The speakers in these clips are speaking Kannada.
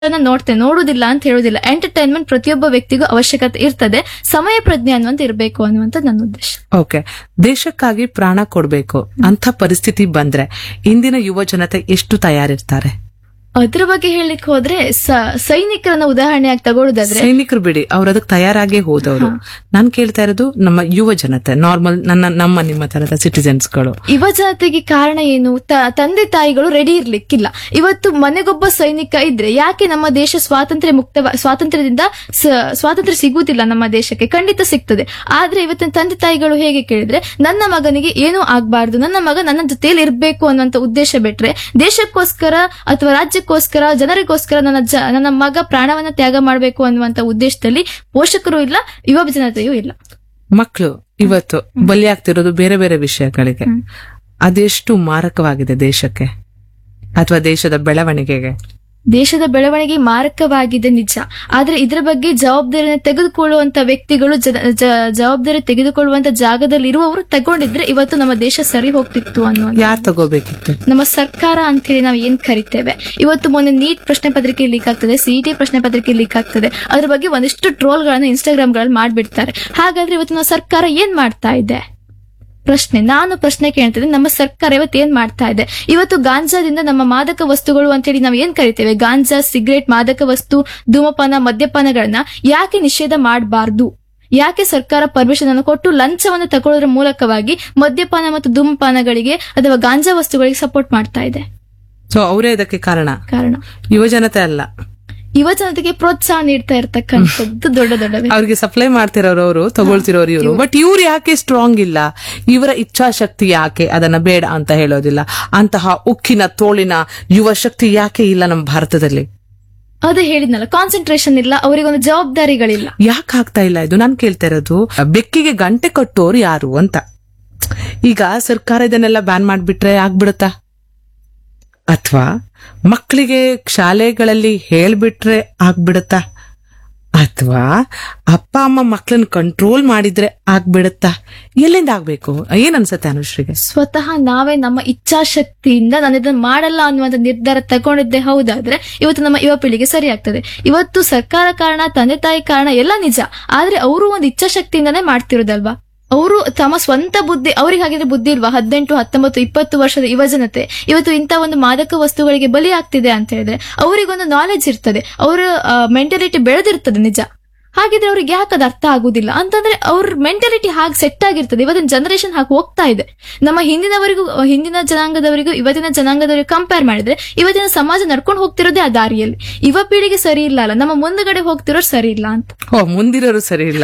ಅದನ್ನ ನೋಡ್ತೇನೆ ನೋಡುದಿಲ್ಲ ಅಂತ ಹೇಳುದಿಲ್ಲ ಎಂಟರ್ಟೈನ್ಮೆಂಟ್ ಪ್ರತಿಯೊಬ್ಬ ವ್ಯಕ್ತಿಗೂ ಅವಶ್ಯಕತೆ ಇರ್ತದೆ ಸಮಯ ಪ್ರಜ್ಞೆ ಅನ್ನುವಂತ ಇರಬೇಕು ಅನ್ನುವಂತ ನನ್ನ ಉದ್ದೇಶ ಓಕೆ ದೇಶಕ್ಕಾಗಿ ಪ್ರಾಣ ಕೊಡ್ಬೇಕು ಅಂತ ಪರಿಸ್ಥಿತಿ ಬಂದ್ರೆ ಇಂದಿನ ಯುವ ಜನತೆ ಎಷ್ಟು ತಯಾರಿರ್ತಾರೆ ಅದ್ರ ಬಗ್ಗೆ ಹೇಳಲಿಕ್ಕೆ ಹೋದ್ರೆ ಸ- ಸೈನಿಕರನ್ನ ಉದಾಹರಣೆಯಾಗಿ ತಗೊಳ್ಳೋದಾದ್ರೆ ಸೈನಿಕರು ಬಿಡಿ ಅವ್ರು ಅದಕ್ಕೆ ತಯಾರಾಗೇ ಹೋದವರು ನಾನ್ ಕೇಳ್ತಾ ಇರೋದು ನಮ್ಮ ಯುವ ಜನತೆ ನಾರ್ಮಲ್ ನನ್ನ ನಮ್ಮ ನಿಮ್ಮ ತರದ ಸಿಟಿಸನ್ಸ್ಗಳು ಯುವ ಜನತೆಗೆ ಕಾರಣ ಏನು ತ- ತಂದೆ ತಾಯಿಗಳು ರೆಡಿ ಇರ್ಲಿಕ್ಕಿಲ್ಲ ಇವತ್ತು ಮನೆಗೊಬ್ಬ ಸೈನಿಕ ಇದ್ರೆ ಯಾಕೆ ನಮ್ಮ ದೇಶ ಸ್ವಾತಂತ್ರ್ಯ ಮುಕ್ತ ಸ್ವಾತಂತ್ರ್ಯದಿಂದ ಸ- ಸ್ವಾತಂತ್ರ್ಯ ಸಿಗುವುದಿಲ್ಲ ನಮ್ಮ ದೇಶಕ್ಕೆ ಖಂಡಿತ ಸಿಗ್ತದೆ ಆದ್ರೆ ಇವತ್ತಿನ ತಂದೆ ತಾಯಿಗಳು ಹೇಗೆ ಕೇಳಿದ್ರೆ ನನ್ನ ಮಗನಿಗೆ ಏನೂ ಆಗ್ಬಾರ್ದು ನನ್ನ ಮಗ ನನ್ನ ಜೊತೆಯಲ್ಲಿ ಇರ್ಬೇಕು ಅನ್ನುವಂತ ಉದ್ದೇಶ ಬಿಟ್ರೆ ದೇಶಕ್ಕೋಸ್ಕರ ಅಥವಾ ರಾಜ್ಯಕ್ಕೋಸ್ಕರ ಜನರಿಗೋಸ್ಕರ ನನ್ನ ಜ- ನನ್ನ ಮಗ ಪ್ರಾಣವನ್ನ ತ್ಯಾಗ ಮಾಡಬೇಕು ಅನ್ನುವಂತ ಉದ್ದೇಶದಲ್ಲಿ ಪೋಷಕರು ಇಲ್ಲ ಯುವ ಜನತೆಯೂ ಇಲ್ಲ ಮಕ್ಕಳು ಇವತ್ತು ಬಲಿಯಾಗ್ತಿರೋದು ಬೇರೆ ಬೇರೆ ವಿಷಯಗಳಿಗೆ ಅದೆಷ್ಟು ಮಾರಕವಾಗಿದೆ ದೇಶಕ್ಕೆ ಅಥವಾ ದೇಶದ ಬೆಳವಣಿಗೆಗೆ ದೇಶದ ಬೆಳವಣಿಗೆ ಮಾರಕವಾಗಿದೆ ನಿಜ ಆದ್ರೆ ಇದರ ಬಗ್ಗೆ ಜವಾಬ್ದಾರಿನ ತೆಗೆದುಕೊಳ್ಳುವಂತ ವ್ಯಕ್ತಿಗಳು ಜನ- ಜ- ಜವಾಬ್ದಾರಿ ತೆಗೆದುಕೊಳ್ಳುವಂತ ಜಾಗದಲ್ಲಿ ಇರುವವರು ತಗೊಂಡಿದ್ರೆ ಇವತ್ತು ನಮ್ಮ ದೇಶ ಸರಿ ಹೋಗ್ತಿತ್ತು ಅನ್ನುವಂತ ಯಾರು ತಗೋಬೇಕಿತ್ತು ನಮ್ಮ ಸರ್ಕಾರ ಅಂತೇಳಿ ನಾವು ಏನ್ ಕರಿತೇವೆ ಇವತ್ತು ಮೊನ್ನೆ ನೀಟ್ ಪ್ರಶ್ನೆ ಪತ್ರಿಕೆ ಲೀಕ್ ಆಗ್ತದೆ ಸಿಇಟಿ ಪ್ರಶ್ನೆ ಪತ್ರಿಕೆ ಲೀಕ್ ಆಗ್ತದೆ ಅದ್ರ ಬಗ್ಗೆ ಒಂದಿಷ್ಟು ಟ್ರೋಲ್ ಗಳನ್ನ ಇನ್ಸ್ಟಾಗ್ರಾಮ್ ಗಳಲ್ಲಿ ಮಾಡ್ಬಿಡ್ತಾರೆ ಹಾಗಾದ್ರೆ ಇವತ್ತು ನಮ್ಮ ಸರ್ಕಾರ ಏನ್ ಮಾಡ್ತಾ ಇದೆ ಪ್ರಶ್ನೆ ನಾನು ಪ್ರಶ್ನೆ ಕೇಳ್ತಿದ್ದೆ ನಮ್ಮ ಸರ್ಕಾರ ಇವತ್ತು ಏನ್ ಮಾಡ್ತಾ ಇದೆ ಇವತ್ತು ಗಾಂಜಾದಿಂದ ನಮ್ಮ ಮಾದಕ ವಸ್ತುಗಳು ಅಂತೇಳಿ ನಾವು ಏನ್ ಕರಿತೇವೆ ಗಾಂಜಾ ಸಿಗರೇಟ್ ಮಾದಕ ವಸ್ತು ಧೂಮಪಾನ ಮದ್ಯಪಾನಗಳನ್ನ ಯಾಕೆ ನಿಷೇಧ ಮಾಡಬಾರ್ದು ಯಾಕೆ ಸರ್ಕಾರ ಪರ್ಮಿಷನ್ ಅನ್ನು ಕೊಟ್ಟು ಲಂಚವನ್ನು ತಗೊಳ್ಳೋದ್ರ ಮೂಲಕವಾಗಿ ಮದ್ಯಪಾನ ಮತ್ತು ಧೂಮಪಾನಗಳಿಗೆ ಅಥವಾ ಗಾಂಜಾ ವಸ್ತುಗಳಿಗೆ ಸಪೋರ್ಟ್ ಮಾಡ್ತಾ ಇದೆ ಸೊ ಅವರೇ ಇದಕ್ಕೆ ಕಾರಣ ಕಾರಣ ಯುವ ಜನತೆ ಅಲ್ಲ ಯುವ ಜನತೆಗೆ ಪ್ರೋತ್ಸಾಹ ನೀಡ್ತಾ ಇರ್ತಕ್ಕಂಥದ್ದು ದೊಡ್ಡ ದೊಡ್ಡ ವ್ಯಕ್ತಿ. ಅವ್ರಿಗೆ ಸಪ್ಲೈ ಮಾಡ್ತಿರೋರು ಅವರು ತಗೊಳ್ತಿರೋರು ಇವರು ಬಟ್ ಇವ್ರು ಯಾಕೆ ಸ್ಟ್ರಾಂಗ್ ಇಲ್ಲ ಇವರ ಇಚ್ಛಾಶಕ್ತಿ ಯಾಕೆ ಅದನ್ನ ಬೇಡ ಅಂತ ಹೇಳೋದಿಲ್ಲ ಅಂತಹ ಉಕ್ಕಿನ ತೋಳಿನ ಯುವ ಶಕ್ತಿ ಯಾಕೆ ಇಲ್ಲ ನಮ್ಮ ಭಾರತದಲ್ಲಿ ಅದೇ ಹೇಳಿದ್ನಲ್ಲ ಕಾನ್ಸಂಟ್ರೇಷನ್ ಇಲ್ಲ ಅವರಿಗೊಂದು ಜವಾಬ್ದಾರಿಗಳಿಲ್ಲ ಯಾಕೆ ಆಗ್ತಾ ಇಲ್ಲ ಇದು ನಾನು ಕೇಳ್ತಾ ಇರೋದು ಬೆಕ್ಕಿಗೆ ಗಂಟೆ ಕಟ್ಟೋರು ಯಾರು ಅಂತ ಈಗ ಸರ್ಕಾರ ಇದನ್ನೆಲ್ಲ ಬ್ಯಾನ್ ಮಾಡ್ಬಿಟ್ರೆ ಆಗ್ಬಿಡುತ್ತಾ ಅಥವಾ ಮಕ್ಕಳಿಗೆ ಶಾಲೆಗಳಲ್ಲಿ ಹೇಳ್ಬಿಟ್ರೆ ಆಗ್ಬಿಡುತ್ತಾ ಅಥವಾ ಅಪ್ಪ ಅಮ್ಮ ಮಕ್ಕಳನ್ನ ಕಂಟ್ರೋಲ್ ಮಾಡಿದ್ರೆ ಆಗ್ಬಿಡುತ್ತಾ ಎಲ್ಲಿಂದ ಆಗ್ಬೇಕು ಏನ್ ಅನ್ಸತ್ತೆ ಅನುಶ್ರೀಗೆ ಸ್ವತಃ ನಾವೇ ನಮ್ಮ ಇಚ್ಛಾಶಕ್ತಿಯಿಂದ ನಾನು ಇದನ್ನ ಮಾಡಲ್ಲ ಅನ್ನುವಂತ ನಿರ್ಧಾರ ತಗೊಂಡಿದ್ದೆ ಹೌದಾದ್ರೆ ಇವತ್ತು ನಮ್ಮ ಯುವ ಪೀಳಿಗೆ ಸರಿ ಆಗ್ತದೆ ಇವತ್ತು ಸರ್ಕಾರ ಕಾರಣ ತಂದೆ ತಾಯಿ ಕಾರಣ ಎಲ್ಲ ನಿಜ ಆದ್ರೆ ಅವರು ಒಂದು ಇಚ್ಛಾಶಕ್ತಿಯಿಂದಾನೇ ಮಾಡ್ತಿರೋದಲ್ವಾ ಅವರು ತಮ್ಮ ಸ್ವಂತ ಬುದ್ಧಿ ಅವ್ರಿಗೆ ಹಾಗಿದ್ರೆ ಬುದ್ಧಿ ಇಲ್ವಾ ಹದಿನೆಂಟು ಹತ್ತೊಂಬತ್ತು ಇಪ್ಪತ್ತು ವರ್ಷದ ಯುವ ಜನತೆ ಇವತ್ತು ಇಂಥ ಒಂದು ಮಾದಕ ವಸ್ತುಗಳಿಗೆ ಬಲಿ ಆಗ್ತಿದೆ ಅಂತ ಹೇಳಿದ್ರೆ ಅವರಿಗೊಂದು ನಾಲೆಜ್ ಇರ್ತದೆ ಅವರ ಮೆಂಟಾಲಿಟಿ ಬೆಳೆದಿರ್ತದೆ ನಿಜ ಹಾಗಿದ್ರೆ ಅವ್ರಿಗೆ ಯಾಕೆ ಅದು ಅರ್ಥ ಆಗುದಿಲ್ಲ ಅಂತಂದ್ರೆ ಅವ್ರ ಮೆಂಟಾಲಿಟಿ ಹಾಗೆ ಸೆಟ್ ಆಗಿರ್ತದೆ ಇವತ್ತಿನ ಜನರೇಷನ್ ಹಾಗೆ ಹೋಗ್ತಾ ಇದೆ ನಮ್ಮ ಹಿಂದಿನವರಿಗೂ ಹಿಂದಿನ ಜನಾಂಗದವರಿಗೂ ಇವತ್ತಿನ ಜನಾಂಗದವರಿಗೂ ಕಂಪೇರ್ ಮಾಡಿದ್ರೆ ಇವತ್ತಿನ ಸಮಾಜ ನಡ್ಕೊಂಡು ಹೋಗ್ತಿರೋದೇ ಆ ದಾರಿಯಲ್ಲಿ ಯುವ ಪೀಳಿಗೆ ಸರಿ ಇಲ್ಲ ಅಲ್ಲ ನಮ್ಮ ಮುಂದಗಡೆ ಹೋಗ್ತಿರೋರು ಸರಿ ಇಲ್ಲ ಅಂತ ಓ ಮುಂದಿರೋರು ಸರಿ ಇಲ್ಲ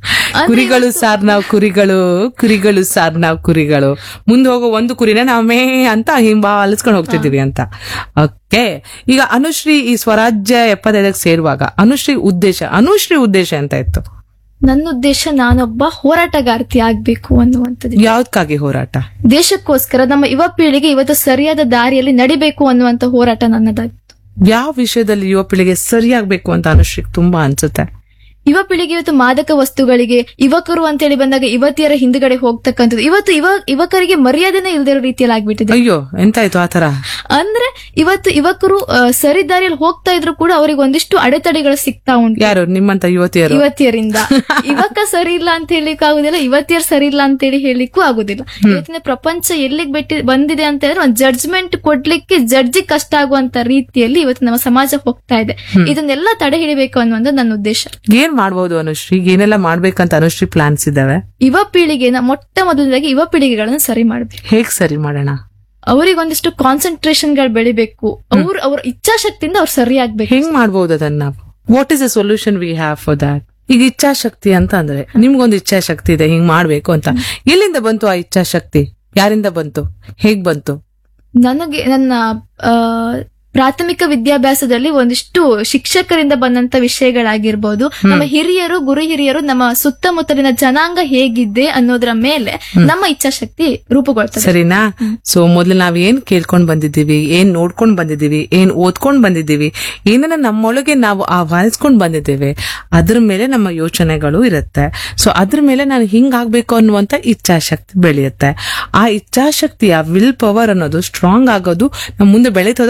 ಕುರಿಗಳು ಸಾರ್ ನಾವ್ ಕುರಿಗಳು ಕುರಿಗಳು ಸಾರ್ ನಾವ್ ಕುರಿಗಳು ಮುಂದೆ ಹೋಗೋ ಒಂದು ಕುರಿನ ನಾವ್ ಮೇ ಅಂತ ಹಿಂಬಾಲಿಸ್ಕೊಂಡು ಹೋಗ್ತಿದೀವಿ ಅಂತ ಓಕೆ ಈಗ ಅನುಶ್ರೀ ಈ ಸ್ವರಾಜ್ಯ ಎಪ್ಪತ್ತೈದಕ್ಕೆ ಸೇರುವಾಗ ಅನುಶ್ರೀ ಉದ್ದೇಶ ಅನುಶ್ರೀ ಉದ್ದೇಶ ಅಂತ ಇತ್ತು ನನ್ನ ಉದ್ದೇಶ ನಾನೊಬ್ಬ ಹೋರಾಟಗಾರ್ತಿ ಆಗ್ಬೇಕು ಅನ್ನುವಂಥದ್ದು ಯಾವ್ದಕ್ಕಾಗಿ ಹೋರಾಟ ದೇಶಕ್ಕೋಸ್ಕರ ನಮ್ಮ ಯುವ ಪೀಳಿಗೆ ಇವತ್ತು ಸರಿಯಾದ ದಾರಿಯಲ್ಲಿ ನಡಿಬೇಕು ಅನ್ನುವಂತ ಹೋರಾಟ ನನ್ನದಾಗಿತ್ತು ಯಾವ ವಿಷಯದಲ್ಲಿ ಯುವ ಪೀಳಿಗೆ ಸರಿಯಾಗ್ಬೇಕು ಅಂತ ಅನುಶ್ರೀಗ್ ತುಂಬಾ ಅನ್ಸುತ್ತೆ ಯುವ ಪೀಳಿಗೆ ಇವತ್ತು ಮಾದಕ ವಸ್ತುಗಳಿಗೆ ಯುವಕರು ಅಂತೇಳಿ ಬಂದಾಗ ಯುವತಿಯರ ಹಿಂದ್ಗಡೆ ಹೋಗ್ತಕ್ಕಂಥದ್ದು ಇವತ್ತು ಯುವ ಯುವಕರಿಗೆ ಮರ್ಯಾದೆನೇ ಇಲ್ದಿರೋ ರೀತಿಯಲ್ಲಿ ಆಗ್ಬಿಟ್ಟಿದೆ ಅಯ್ಯೋ ಎಂತಾಯ್ತು ಆತರ ಅಂದ್ರೆ ಇವತ್ತು ಯುವಕರು ಆ, ಸರಿ ದಾರಿಯಲ್ಲಿ ಹೋಗ್ತಾ ಇದ್ರು ಕೂಡ ಅವರಿಗೆ ಒಂದಿಷ್ಟು ಅಡೆತಡೆಗಳು ಸಿಗ್ತಾ ಉಂಟು ಯಾರು ನಿಮ್ಮಂತ ಯುವತಿಯರು ಯುವತಿಯರಿಂದ ಯುವಕ ಸರಿ ಇಲ್ಲ ಅಂತ ಹೇಳಿಕ್ ಆಗುದಿಲ್ಲ ಯುವತಿಯರು ಸರಿ ಇಲ್ಲ ಅಂತ ಹೇಳಿ ಹೇಳಿಕ್ಕೂ ಆಗುದಿಲ್ಲ ಇವತ್ತಿನ ಪ್ರಪಂಚ ಎಲ್ಲಿಗೆ ಬಿಟ್ಟಿ ಬಂದಿದೆ ಅಂತ ಹೇಳಿದ್ರೆ ಒಂದು ಜಡ್ಜ್ಮೆಂಟ್ ಕೊಡ್ಲಿಕ್ಕೆ ಜಡ್ಜಿ ಕಷ್ಟ ಆಗುವಂತ ರೀತಿಯಲ್ಲಿ ಇವತ್ತು ನಮ್ಮ ಸಮಾಜ ಹೋಗ್ತಾ ಇದೆ ಇದನ್ನೆಲ್ಲ ತಡೆ ಹಿಡಿಬೇಕು ಅನ್ನುವಂಥ ನನ್ನ ಉದ್ದೇಶ ಏನ್ ಮಾಡ್ಬೋದು ಅನುಶ್ರೀ ಏನೆಲ್ಲ ಮಾಡ್ಬೇಕಂತ ಅನುಶ್ರೀ ಪ್ಲಾನ್ಸ್ ಇದಾವೆ ಯುವ ಪೀಳಿಗೆನ ಮೊಟ್ಟ ಮೊದಲದಾಗಿ ಯುವ ಪೀಳಿಗೆಗಳನ್ನ ಸರಿ ಮಾಡ್ಬೇಕು ಹೇಗ್ ಸರಿ ಮಾಡೋಣ ಅವರಿಗೊಂದಿಷ್ಟು ಕಾನ್ಸಂಟ್ರೇಷನ್ ಗಳು ಬೆಳಿಬೇಕು ಅವ್ರು ಅವ್ರ ಇಚ್ಛಾಶಕ್ತಿಯಿಂದ ಅವ್ರು ಸರಿ ಆಗ್ಬೇಕು ಹೆಂಗ್ ಮಾಡ್ಬೋದು ಅದನ್ನ what is a solution we have for that ಈಗ ಇಚ್ಛಾಶಕ್ತಿ ಅಂತ ಅಂದ್ರೆ ನಿಮ್ಗೊಂದು ಇಚ್ಛಾಶಕ್ತಿ ಇದೆ ಹಿಂಗ್ ಮಾಡ್ಬೇಕು ಅಂತ ಎಲ್ಲಿಂದ ಬಂತು ಆ ಇಚ್ಛಾಶಕ್ತಿ ಯಾರಿಂದ ಬಂತು ಹೇಗ್ ಬಂತು ನನಗೆ ನನ್ನ ಆ, ಪ್ರಾಥಮಿಕ ವಿದ್ಯಾಭ್ಯಾಸದಲ್ಲಿ ಒಂದಿಷ್ಟು ಶಿಕ್ಷಕರಿಂದ ಬಂದಂತ ವಿಷಯಗಳಾಗಿರ್ಬೋದು ನಮ್ಮ ಹಿರಿಯರು ಗುರು ಹಿರಿಯರು ನಮ್ಮ ಸುತ್ತಮುತ್ತಲಿನ ಜನಾಂಗ ಹೇಗಿದೆ ಅನ್ನೋದ್ರ ಮೇಲೆ ನಮ್ಮ ಇಚ್ಛಾಶಕ್ತಿ ರೂಪುಗೊಳ್ತದೆ ಸರಿನಾ ಸೊ ಮೊದ್ಲು ನಾವ್ ಏನ್ ಕೇಳ್ಕೊಂಡ್ ಬಂದಿದ್ದೀವಿ ಏನ್ ನೋಡ್ಕೊಂಡ್ ಬಂದಿದ್ದೀವಿ ಏನ್ ಓದ್ಕೊಂಡ್ ಬಂದಿದ್ದೀವಿ ಏನನ್ನ ನಮ್ಮೊಳಗೆ ನಾವು ಆಹ್ವಾನಿಸ್ಕೊಂಡ್ ಬಂದಿದ್ದೇವೆ ಅದ್ರ ಮೇಲೆ ನಮ್ಮ ಯೋಚನೆಗಳು ಇರುತ್ತೆ ಸೊ ಅದ್ರ ಮೇಲೆ ನಾನು ಹಿಂಗಾಗ್ಬೇಕು ಅನ್ನುವಂತ ಇಚ್ಛಾಶಕ್ತಿ ಬೆಳೆಯುತ್ತೆ ಆ ಇಚ್ಛಾಶಕ್ತಿಯ ವಿಲ್ ಪವರ್ ಅನ್ನೋದು ಸ್ಟ್ರಾಂಗ್ ಆಗೋದು ನಮ್ ಮುಂದೆ ಬೆಳೀತೋದು ನನ್ಗೆ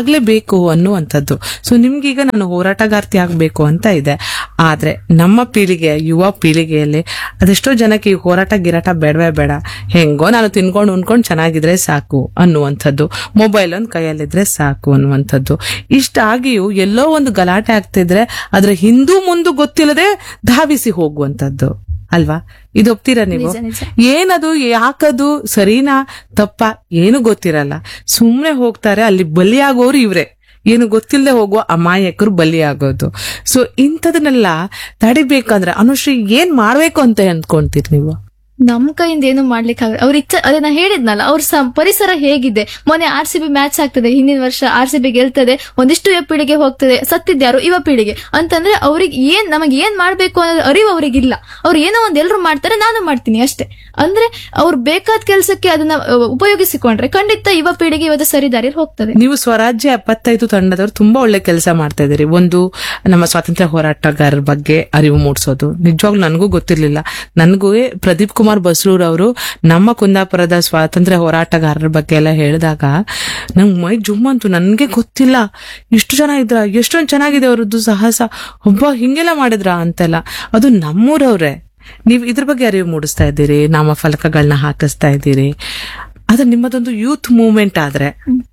ಆಗ್ಲೇಬೇಕು ಅನ್ನುವಂಥದ್ದು ಸೊ ನಿಮ್ಗೀಗ ನಾನು ಹೋರಾಟಗಾರ್ತಿ ಆಗ್ಬೇಕು ಅಂತ ಇದೆ ಆದ್ರೆ ನಮ್ಮ ಪೀಳಿಗೆ ಯುವ ಪೀಳಿಗೆಯಲ್ಲಿ ಅದೆಷ್ಟೋ ಜನಕ್ಕೆ ಈ ಹೋರಾಟ ಗಿರಾಟ ಬೇಡವೇ ಬೇಡ ಹೆಂಗೋ ನಾನು ತಿನ್ಕೊಂಡು ಉಣ್ಕೊಂಡು ಚೆನ್ನಾಗಿದ್ರೆ ಸಾಕು ಅನ್ನುವಂಥದ್ದು ಮೊಬೈಲ್ ಒಂದು ಕೈಯಲ್ಲಿದ್ರೆ ಸಾಕು ಅನ್ನುವಂಥದ್ದು ಇಷ್ಟಾಗಿಯೂ ಎಲ್ಲೋ ಒಂದು ಗಲಾಟೆ ಆಗ್ತಿದ್ರೆ ಅದ್ರ ಹಿಂದೂ ಮುಂದು ಗೊತ್ತಿಲ್ಲದೆ ಧಾವಿಸಿ ಹೋಗುವಂಥದ್ದು ಅಲ್ವಾ ಇದು ಒಪ್ತೀರಾ ನೀವು ನಿಜ ನಿಜ ಏನದು ಯಾಕದು ಸರಿನಾ ತಪ್ಪ ಏನು ಗೊತ್ತಿರಲ್ಲ ಸುಮ್ನೆ ಹೋಗ್ತಾರೆ ಅಲ್ಲಿ ಬಲಿಯಾಗೋರು ಇವ್ರೆ ಏನು ಗೊತ್ತಿಲ್ಲದೆ ಹೋಗುವ ಅಮಾಯಕರು ಬಲಿಯಾಗೋದು ಸೊ ಇಂಥದನ್ನೆಲ್ಲ ತಡಿಬೇಕಂದ್ರೆ ಅನುಶ್ರೀ ಏನ್ ಮಾಡ್ಬೇಕು ಅಂತ ಅಂದ್ಕೊಂತೀರಿ ನೀವು ನಮ್ ಕೈಯಿಂದ ಏನು ಮಾಡ್ಲಿಕ್ಕೆ ಆಗಲ್ಲ ಅವ್ರ ಇಚ್ಛೆ ಅದೇ ನಾ ಹೇಳಿದ್ನಲ್ಲ ಅವ್ರ ಸ- ಪರಿಸರ ಹೇಗಿದೆ ಮೊನ್ನೆ ಆರ್ ಸಿ ಬಿ ಮ್ಯಾಚ್ ಆಗ್ತದೆ ಹಿಂದಿನ ವರ್ಷ ಆರ್ ಸಿ ಬಿ ಗೆಲ್ತದೆ ಒಂದಿಷ್ಟು ಯುವ ಪೀಳಿಗೆ ಹೋಗ್ತದೆ ಸತ್ತಿದ್ಯಾರು ಯುವ ಪೀಳಿಗೆ ಅಂತಂದ್ರೆ ಅವ್ರಿಗೆ ಏನ್ ನಮಗೆ ಏನ್ ಮಾಡ್ಬೇಕು ಅನ್ನೋದು ಅರಿವು ಅವ್ರಿಗಿಲ್ಲ ಅವ್ರು ಏನೋ ಒಂದ್ ಎಲ್ರು ಮಾಡ್ತಾರೆ ನಾನು ಮಾಡ್ತೀನಿ ಅಷ್ಟೇ ಅಂದ್ರೆ ಅವ್ರು ಬೇಕಾದ ಕೆಲ್ಸಕ್ಕೆ ಅದನ್ನ ಅ, ಉಪಯೋಗಿಸಿಕೊಂಡ್ರೆ ಖಂಡಿತ ಯುವ ಪೀಳಿಗೆ ಇವತ್ತು ಸರಿದಾರಿಯಲ್ಲಿ ಹೋಗ್ತದೆ ನೀವು ಸ್ವರಾಜ್ಯ ಎಪ್ಪತ್ತೈದು ತಂಡದವರು ತುಂಬಾ ಒಳ್ಳೆ ಕೆಲಸ ಮಾಡ್ತಾ ಇದ್ದೀರಿ ಒಂದು ನಮ್ಮ ಸ್ವಾತಂತ್ರ್ಯ ಹೋರಾಟಗಾರರ ಬಗ್ಗೆ ಅರಿವು ಮೂಡಿಸೋದು ನಿಜವಾಗ್ಲೂ ನನಗೂ ಗೊತ್ತಿರ್ಲಿಲ್ಲ ನನಗೂ ಪ್ರದೀಪ್ ಕುಮಾರ್ ಬಸ್ರೂರ್ ಅವರು ನಮ್ಮ ಕುಂದಾಪುರದ ಸ್ವಾತಂತ್ರ್ಯ ಹೋರಾಟಗಾರರ ಬಗ್ಗೆ ಎಲ್ಲ ಹೇಳಿದಾಗ ನಂಗೆ ಮೈ ಜುಮ್ ಅಂತು ನನ್ಗೆ ಗೊತ್ತಿಲ್ಲ ಇಷ್ಟು ಜನ ಇದ್ರ ಎಷ್ಟೊಂದು ಚೆನ್ನಾಗಿದೆ ಅವರದ್ದು ಸಾಹಸ ಒಬ್ಬ ಹಿಂಗೆಲ್ಲ ಮಾಡಿದ್ರ ಅಂತೆಲ್ಲ ಅದು ನಮ್ಮೂರವ್ರೆ ನೀವು ಇದ್ರ ಬಗ್ಗೆ ಅರಿವು ಮೂಡಿಸ್ತಾ ಇದ್ದೀರಿ ನಾಮಫಲಕಗಳನ್ನ ಹಾಕಿಸ್ತಾ ಇದ್ದೀರಿ ಅದು ನಿಮ್ಮದೊಂದು ಯೂತ್ ಮೂವ್ಮೆಂಟ್ ಆದ್ರೆ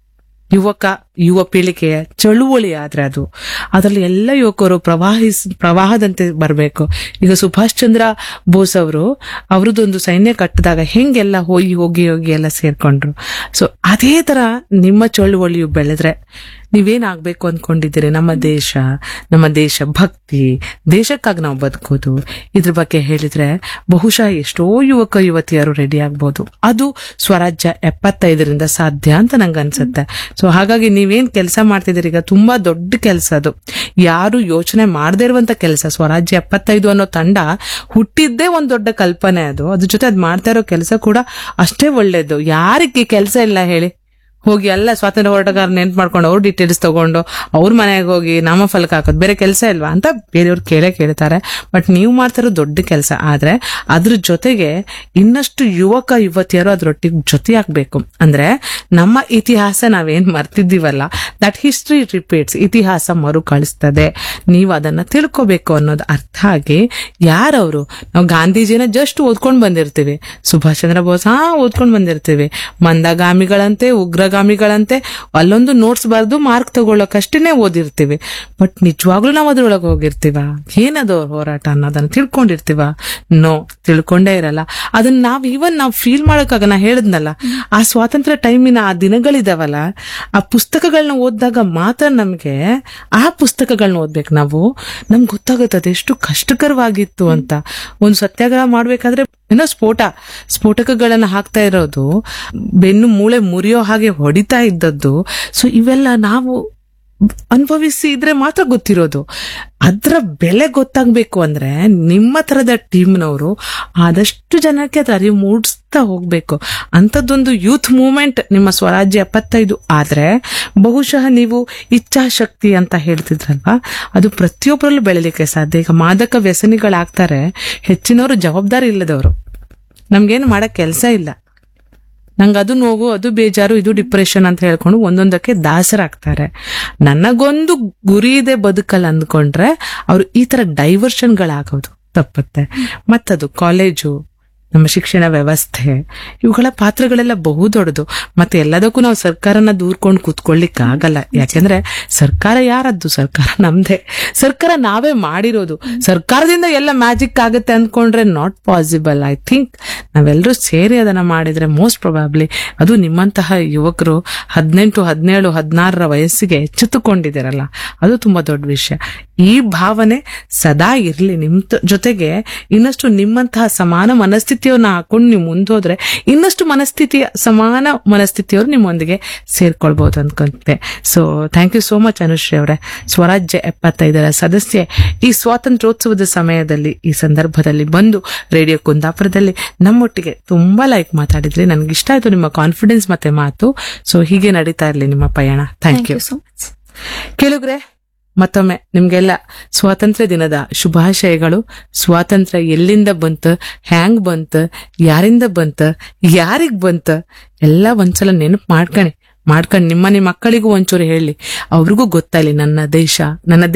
ಯುವಕ ಯುವ ಪೀಳಿಗೆಯ ಚಳುವಳಿ ಆದ್ರೆ ಅದು ಅದರಲ್ಲಿ ಎಲ್ಲ ಯುವಕರು ಪ್ರವಾಹಿಸ್ ಪ್ರವಾಹದಂತೆ ಬರಬೇಕು ಈಗ ಸುಭಾಷ್ ಚಂದ್ರ ಬೋಸ್ ಅವರು ಅವ್ರದ್ದೊಂದು ಸೈನ್ಯ ಕಟ್ಟಿದಾಗ ಹೆಂಗೆಲ್ಲ ಹೋಗಿ ಹೋಗಿ ಹೋಗಿ ಎಲ್ಲ ಸೇರ್ಕೊಂಡ್ರು ಸೊ ಅದೇ ತರ ನಿಮ್ಮ ಚಳುವಳಿಯು ಬೆಳೆದ್ರೆ ನೀವೇನಾಗ್ಬೇಕು ಅನ್ಕೊಂಡಿದ್ದೀರಿ ನಮ್ಮ ದೇಶ ನಮ್ಮ ದೇಶ ಭಕ್ತಿ ದೇಶಕ್ಕಾಗಿ ನಾವು ಬದುಕೋದು ಇದ್ರ ಬಗ್ಗೆ ಹೇಳಿದ್ರೆ ಬಹುಶಃ ಎಷ್ಟೋ ಯುವಕ ಯುವತಿಯರು ರೆಡಿ ಆಗ್ಬೋದು ಅದು ಸ್ವರಾಜ್ಯ ಎಪ್ಪತ್ತೈದರಿಂದ ಸಾಧ್ಯ ಅಂತ ನಂಗೆ ಅನ್ಸುತ್ತೆ ಸೊ ಹಾಗಾಗಿ ನೀವೇನ್ ಕೆಲಸ ಮಾಡ್ತಿದ್ದೀರಿ ಈಗ ತುಂಬಾ ದೊಡ್ಡ ಕೆಲಸ ಅದು ಯಾರು ಯೋಚನೆ ಮಾಡದೇ ಇರುವಂತ ಕೆಲಸ ಸ್ವರಾಜ್ಯ ಎಪ್ಪತ್ತೈದು ಅನ್ನೋ ತಂಡ ಹುಟ್ಟಿದ್ದೇ ಒಂದ್ ದೊಡ್ಡ ಕಲ್ಪನೆ ಅದು ಅದ್ರ ಜೊತೆ ಅದ್ ಮಾಡ್ತಾ ಇರೋ ಕೆಲಸ ಕೂಡ ಅಷ್ಟೇ ಒಳ್ಳೇದು ಯಾರಿಗೆ ಕೆಲಸ ಇಲ್ಲ ಹೇಳಿ ಹೋಗಿ ಎಲ್ಲ ಸ್ವಾತಂತ್ರ್ಯ ಹೋರಾಟಗಾರ ನೆನ್ಪು ಮಾಡ್ಕೊಂಡು ಅವ್ರ ಡೀಟೇಲ್ಸ್ ತಗೊಂಡು ಅವ್ರ ಮನೆಗೆ ಹೋಗಿ ನಾಮಫಲಕ ಹಾಕೋದು ಬೇರೆ ಕೆಲಸ ಇಲ್ವಾ ಅಂತ ಬೇರೆಯವ್ರು ಕೇಳೇ ಕೇಳ್ತಾರೆ ಬಟ್ ನೀವು ಮಾಡ್ತಿರೋ ದೊಡ್ಡ ಕೆಲಸ ಆದ್ರೆ ಅದ್ರ ಜೊತೆಗೆ ಇನ್ನಷ್ಟು ಯುವಕ ಯುವತಿಯರು ಅದ್ರೊಟ್ಟಿಗೆ ಜೊತೆಯಾಗಬೇಕು ಅಂದ್ರೆ ನಮ್ಮ ಇತಿಹಾಸ ನಾವೇನ್ ಮರ್ತಿದ್ದೀವಲ್ಲ ದಟ್ ಹಿಸ್ಟ್ರಿ ರಿಪೀಟ್ಸ್ ಇತಿಹಾಸ ಮರುಕಳಿಸ್ತದೆ ನೀವು ಅದನ್ನ ತಿಳ್ಕೋಬೇಕು ಅನ್ನೋದು ಅರ್ಥ ಆಗಿ ಯಾರವರು ನಾವು ಗಾಂಧೀಜಿನ ಜಸ್ಟ್ ಓದ್ಕೊಂಡ್ ಬಂದಿರ್ತೀವಿ ಸುಭಾಷ್ ಚಂದ್ರ ಬೋಸ್ ಹಾ ಓದ್ಕೊಂಡ್ ಬಂದಿರ್ತೀವಿ ಮಂದಗಾಮಿಗಳಂತೆ ಉಗ್ರಗಾಮಿಗಳಂತೆ ಅಲ್ಲೊಂದು ನೋಟ್ಸ್ ಬರೆದು ಮಾರ್ಕ್ ತಗೊಳ್ಳೋಕಷ್ಟೇನೆ ಓದಿರ್ತೀವಿ ಬಟ್ ನಿಜವಾಗ್ಲೂ ನಾವು ಅದ್ರೊಳಗೆ ಹೋಗಿರ್ತೀವ ಏನದು ಅವ್ರ ಹೋರಾಟ ಅನ್ನೋದನ್ನ ತಿಳ್ಕೊಂಡಿರ್ತೀವ ನೋ ತಿಳ್ಕೊಂಡೇ ಇರಲ್ಲ ಅದನ್ನ ನಾವ್ ಇವನ್ ನಾವ್ ಫೀಲ್ ಮಾಡೋಕ್ಕಾಗ ನಾ ಹೇಳಿದ್ನಲ್ಲ ಆ ಸ್ವಾತಂತ್ರ್ಯ ಟೈಮಿನ ಆ ದಿನಗಳಿದಾವಲ್ಲ ಆ ಪುಸ್ತಕಗಳನ್ನ ಓದಿದಾಗ ಮಾತ್ರ ನಮ್ಗೆ ಆ ಪುಸ್ತಕಗಳನ್ನ ಓದ್ಬೇಕು ನಾವು ನಮ್ಗೆ ಗೊತ್ತಾಗುತ್ತೆ ಅದೆಷ್ಟು ಕಷ್ಟಕರವಾಗಿತ್ತು ಅಂತ ಒಂದು ಸತ್ಯಾಗ್ರಹ ಮಾಡ್ಬೇಕಾದ್ರೆ ಏನೋ ಸ್ಫೋಟ ಸ್ಫೋಟಕಗಳನ್ನ ಹಾಕ್ತಾ ಇರೋದು ಬೆನ್ನು ಮೂಳೆ ಮುರಿಯೋ ಹಾಗೆ ಹೊಡಿತಾ ಇದ್ದದ್ದು ಸೊ ಇವೆಲ್ಲ ನಾವು ಅನುಭವಿಸಿ ಇದ್ರೆ ಮಾತ್ರ ಗೊತ್ತಿರೋದು ಅದ್ರ ಬೆಲೆ ಗೊತ್ತಾಗ್ಬೇಕು ಅಂದ್ರೆ ನಿಮ್ಮ ತರದ ಟೀಮ್ನವರು ಆದಷ್ಟು ಜನಕ್ಕೆ ಅದ್ರ ಅರಿವು ಮೂಡಿಸ್ತಾ ಹೋಗ್ಬೇಕು ಅಂಥದ್ದೊಂದು ಯೂತ್ ಮೂವ್ಮೆಂಟ್ ನಿಮ್ಮ ಸ್ವರಾಜ್ಯ ಎಪ್ಪತ್ತೈದು ಆದ್ರೆ ಬಹುಶಃ ನೀವು ಇಚ್ಛಾಶಕ್ತಿ ಅಂತ ಹೇಳ್ತಿದ್ರಲ್ವಾ ಅದು ಪ್ರತಿಯೊಬ್ಬರಲ್ಲೂ ಬೆಳಿಲಿಕ್ಕೆ ಸಾಧ್ಯ ಈಗ ಮಾದಕ ವ್ಯಸನಿಗಳಾಗ್ತಾರೆ ಹೆಚ್ಚಿನವರು ಜವಾಬ್ದಾರಿ ಇಲ್ಲದವರು ನಮ್ಗೇನು ಮಾಡಕ್ ಕೆಲಸ ಇಲ್ಲ ನಂಗೆ ಅದು ನೋವು ಅದು ಬೇಜಾರು ಇದು ಡಿಪ್ರೆಷನ್ ಅಂತ ಹೇಳ್ಕೊಂಡು ಒಂದೊಂದಕ್ಕೆ ದಾಸರಾಗ್ತಾರೆ ನನಗೊಂದು ಗುರಿ ಇದೆ ಬದುಕಲ್ಲ ಅಂದ್ಕೊಂಡ್ರೆ ಅವ್ರು ಈ ತರ ಡೈವರ್ಷನ್ಗಳಾಗೋದು ತಪ್ಪುತ್ತೆ ಮತ್ತದು ಕಾಲೇಜು ನಮ್ಮ ಶಿಕ್ಷಣ ವ್ಯವಸ್ಥೆ ಇವುಗಳ ಪಾತ್ರಗಳೆಲ್ಲ ಬಹು ದೊಡ್ಡದು ಮತ್ತೆ ಎಲ್ಲದಕ್ಕೂ ನಾವು ಸರ್ಕಾರನ ದೂರ್ಕೊಂಡು ಕೂತ್ಕೊಳ್ಳಿಕ್ ಆಗಲ್ಲ ಯಾಕೆಂದ್ರೆ ಸರ್ಕಾರ ಯಾರದ್ದು ಸರ್ಕಾರ ನಮ್ದೇ ಸರ್ಕಾರ ನಾವೇ ಮಾಡಿರೋದು ಸರ್ಕಾರದಿಂದ ಎಲ್ಲ ಮ್ಯಾಜಿಕ್ ಆಗುತ್ತೆ ಅಂದ್ಕೊಂಡ್ರೆ ನಾಟ್ ಪಾಸಿಬಲ್ ಐ ಥಿಂಕ್ ನಾವೆಲ್ಲರೂ ಸೇರಿ ಅದನ್ನ ಮಾಡಿದ್ರೆ ಮೋಸ್ಟ್ ಪ್ರೊಬಾಬ್ಲಿ ಅದು ನಿಮ್ಮಂತಹ ಯುವಕರು ಹದಿನೆಂಟು ಹದಿನೇಳು ಹದಿನಾರರ ವಯಸ್ಸಿಗೆ ಎಚ್ಚೆತ್ತುಕೊಂಡಿದ್ದೀರಲ್ಲ ಅದು ತುಂಬಾ ದೊಡ್ಡ ವಿಷಯ ಈ ಭಾವನೆ ಸದಾ ಇರ್ಲಿ ನಿಮ್ ತ- ಜೊತೆಗೆ ಇನ್ನಷ್ಟು ನಿಮ್ಮಂತಹ ಸಮಾನ ಮನಸ್ಥಿತಿಯನ್ನ ಹಾಕೊಂಡು ನೀವು ಮುಂದೋದ್ರೆ ಇನ್ನಷ್ಟು ಮನಸ್ಥಿತಿಯ ಸಮಾನ ಮನಸ್ಥಿತಿಯವರು ನಿಮ್ಮೊಂದಿಗೆ ಸೇರ್ಕೊಳ್ಬಹುದು ಅನ್ಕೊಂತೆ so thank you so much Anushree ಅವರೇ ಸ್ವರಾಜ್ಯ ಎಪ್ಪತ್ತೈದರ ಸದಸ್ಯೆ ಈ ಸ್ವಾತಂತ್ರ್ಯೋತ್ಸವದ ಸಮಯದಲ್ಲಿ ಈ ಸಂದರ್ಭದಲ್ಲಿ ಬಂದು ರೇಡಿಯೋ ಕುಂದಾಪುರದಲ್ಲಿ ನಮ್ಮೊಟ್ಟಿಗೆ ತುಂಬಾ ಲೈಕ್ ಮಾತಾಡಿದ್ರಿ ನನ್ಗೆ ಇಷ್ಟ ಆಯ್ತು ನಿಮ್ಮ ಕಾನ್ಫಿಡೆನ್ಸ್ ಮತ್ತೆ ಮಾತು ಸೊ ಹೀಗೆ ನಡೀತಾ ಇರ್ಲಿ ನಿಮ್ಮ ಪಯಣ thank thank you you so much ಕೇಳುಗ್ರೆ ಮತ್ತೊಮ್ಮೆ ನಿಮ್ಗೆಲ್ಲ ಸ್ವಾತಂತ್ರ್ಯ ದಿನದ ಶುಭಾಶಯಗಳು ಸ್ವಾತಂತ್ರ್ಯ ಎಲ್ಲಿಂದ ಬಂತು ಹ್ಯಾಂಗ್ ಬಂತು ಯಾರಿಂದ ಬಂತು ಯಾರಿಗ್ ಬಂತು ಎಲ್ಲ ಒಂದ್ಸಲ ನೆನಪು ಮಾಡ್ಕಣಿ ಮಾಡ್ಕೊಂಡು ನಿಮ್ಮ ನಿಮ್ಮ ಮಕ್ಕಳಿಗೂ ಒಂಚೂರು ಹೇಳಿ ಅವ್ರಿಗೂ ಗೊತ್ತಾಯ್ಲಿ ನನ್ನ ದೇಶ ನನ್ನ